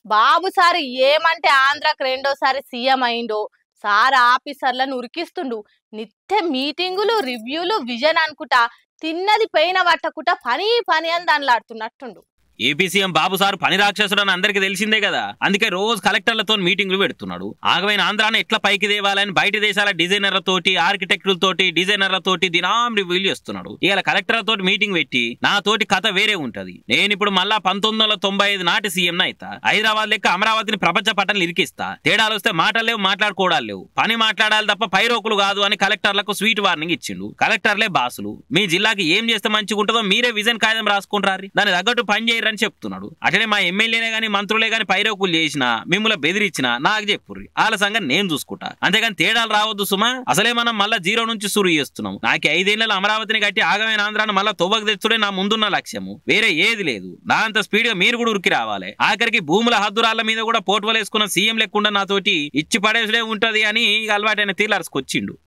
బాబు sir ఏమంటే ఆంధ్రాకి రెండోసారి సీఎం అయిండో సార్ ఆఫీసర్లను ఉరికిస్తుండు నిత్య మీటింగులు రివ్యూలు విజన్ అనుకుంటా తిన్నది పైన పట్టకుట పని పని అని దానిలాడుతున్నట్టుండు ఏపీ సీఎం బాబు సార్ పని రాక్షసుడు అని అందరికీ తెలిసిందే కదా అందుకే రోజు కలెక్టర్లతో మీటింగ్లు పెడుతున్నాడు ఆగమైన ఆంధ్రాన్ని ఎట్లా పైకి తేవాలని బయట దేశాల డిజైనర్లతోటి ఆర్కిటెక్టులతోటి డిజైనర్లతోటి దినాం రివ్యూలు చేస్తున్నాడు ఇవాళ కలెక్టర్లతోటి మీటింగ్ పెట్టి నా తోటి కథ వేరే ఉంటది నేను ఇప్పుడు మళ్ళా పంతొమ్మిది వందల తొంభై ఐదు నాటి సీఎం అయితా హైదరాబాద్ లెక్క అమరావతిని ప్రపంచ పట్టణం ఇరికిస్తా తేడాలు వస్తే మాటలు లేవు మాట్లాడుకోవడాలు లేవు పని మాట్లాడాలి తప్ప పైరోకులు కాదు అని కలెక్టర్లకు స్వీట్ వార్నింగ్ ఇచ్చిండు కలెక్టర్లే బాసులు మీ జిల్లాకి ఏం చేస్తే మంచిగా ఉంటుందో మీరే విజన్ కాగితం రాసుకుంటారు దాని తగ్గట్టు పని చేయరని చెప్తున్నాడు అట్లనే మా ఎమ్మెల్యేనే గాని మంత్రులే గాని పైరోకులు చేసినా మిమ్మల్ని బెదిరించినా నాకు చెప్పుర్రి వాళ్ళ సంగతి నేను చూసుకుంటా అంతేగాని తేడాలు రావద్దు సుమా అసలే మనం మళ్ళా జీరో నుంచి సురు చేస్తున్నాం నాకు ఐదేళ్ల అమరావతిని కట్టి ఆగమైన ఆంధ్రాన్ని మళ్ళా తొవ్వకు తెచ్చుడే నా ముందున్న లక్ష్యము వేరే ఏది లేదు నా అంత స్పీడ్ గా మీరు కూడా ఉరికి రావాలి ఆఖరికి భూముల హద్దురాళ్ల మీద కూడా పోర్టువలేసుకున్న సీఎం లేకుండా నాతోటి ఇచ్చి పడేసుడే ఉంటది అని ఇక అలవాటైన తీర్లర్సుకొచ్చిండు